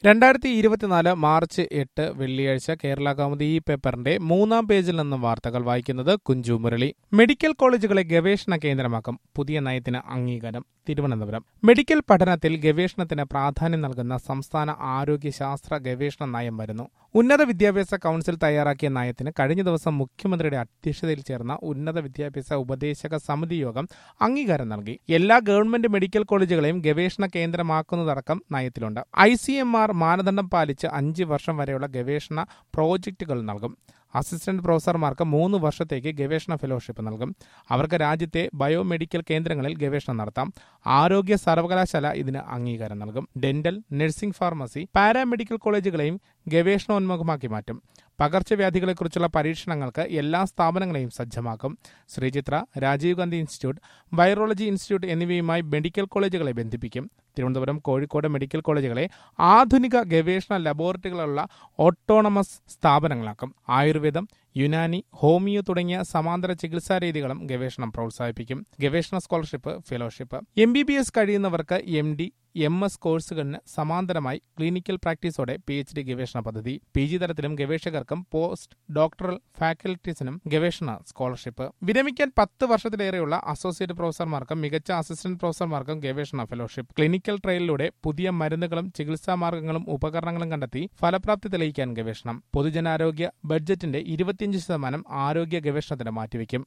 രണ്ടായിരത്തി ഇരുപത്തിനാല് മാർച്ച് എട്ട് വെള്ളിയാഴ്ച കേരള കൗമുദി ഈ പേപ്പറിന്റെ മൂന്നാം പേജിൽ നിന്നും വാർത്തകൾ വായിക്കുന്നത് കുഞ്ചു മുരളി മെഡിക്കൽ കോളേജുകളെ ഗവേഷണ കേന്ദ്രമാക്കും പുതിയ നയത്തിന് അംഗീകാരം തിരുവനന്തപുരം മെഡിക്കൽ പഠനത്തിൽ ഗവേഷണത്തിന് പ്രാധാന്യം നൽകുന്ന സംസ്ഥാന ആരോഗ്യ ശാസ്ത്ര ഗവേഷണ നയം വരുന്നു ഉന്നത വിദ്യാഭ്യാസ കൌൺസിൽ തയ്യാറാക്കിയ നയത്തിന് കഴിഞ്ഞ ദിവസം മുഖ്യമന്ത്രിയുടെ അധ്യക്ഷതയിൽ ചേർന്ന ഉന്നത വിദ്യാഭ്യാസ ഉപദേശക സമിതി യോഗം അംഗീകാരം നൽകി എല്ലാ ഗവൺമെന്റ് മെഡിക്കൽ കോളേജുകളെയും ഗവേഷണ കേന്ദ്രമാക്കുന്നതടക്കം നയത്തിലുണ്ട് ഐ സി എം ആർ മാനദണ്ഡം പാലിച്ച് അഞ്ച് വർഷം വരെയുള്ള ഗവേഷണ പ്രോജക്റ്റുകൾ നൽകും അസിസ്റ്റന്റ് പ്രൊഫസർമാർക്ക് മൂന്ന് വർഷത്തേക്ക് ഗവേഷണ ഫെലോഷിപ്പ് നൽകും അവർക്ക് രാജ്യത്തെ ബയോമെഡിക്കൽ കേന്ദ്രങ്ങളിൽ ഗവേഷണം നടത്താം ആരോഗ്യ സർവകലാശാല ഇതിന് അംഗീകാരം നൽകും ഡെന്റൽ നഴ്സിംഗ് ഫാർമസി പാരാമെഡിക്കൽ കോളേജുകളെയും ഗവേഷണോന്മുഖമാക്കി മാറ്റും പകർച്ചവ്യാധികളെക്കുറിച്ചുള്ള പരീക്ഷണങ്ങൾക്ക് എല്ലാ സ്ഥാപനങ്ങളെയും സജ്ജമാക്കും Sreechitra Rajiv Gandhi institute virology institute എന്നിവയുമായി മെഡിക്കൽ കോളേജുകളെ ബന്ധിപ്പിക്കും തിരുവനന്തപുരം കോഴിക്കോട് മെഡിക്കൽ കോളേജുകളെ ആധുനിക ഗവേഷണ ലബോറട്ടറികളുള്ള ഓട്ടോണമസ് സ്ഥാപനങ്ങളാക്കും ആയുർവേദം യുനാനി ഹോമിയോ തുടങ്ങിയ സമാന്തര ചികിത്സാ രീതികളും ഗവേഷണം പ്രോത്സാഹിപ്പിക്കും ഗവേഷണ scholarship fellowship M B B S കഴിയുന്നവർക്ക് എം ഡി എം എസ് കോഴ്സുകളിന് സമാന്തരമായി ക്ലിനിക്കൽ പ്രാക്ടീസോടെ പി എച്ച് ഡി ഗവേഷണ പദ്ധതി പി ജി തലത്തിലും ഗവേഷകർക്കും പോസ്റ്റ് ഡോക്ടറൽ ഫാക്കൽറ്റീസിനും ഗവേഷണ സ്കോളർഷിപ്പ് വിരമിക്കാൻ പത്ത് വർഷത്തിലേറെയുള്ള അസോസിയേറ്റ് പ്രൊഫസർമാർക്കും മികച്ച അസിസ്റ്റന്റ് പ്രൊഫസർമാർക്കും ഗവേഷണ ഫെലോഷിപ്പ് ക്ലിനിക്കൽ ട്രയലിലൂടെ പുതിയ മരുന്നുകളും ചികിത്സാ മാർഗങ്ങളും ഉപകരണങ്ങളും കണ്ടെത്തി ഫലപ്രാപ്തി തെളിയിക്കാൻ ഗവേഷണം പൊതുജനാരോഗ്യ ബഡ്ജറ്റിന്റെ ഇരുപത്തിയഞ്ച് ശതമാനം ആരോഗ്യ ഗവേഷണത്തിന് മാറ്റിവെക്കും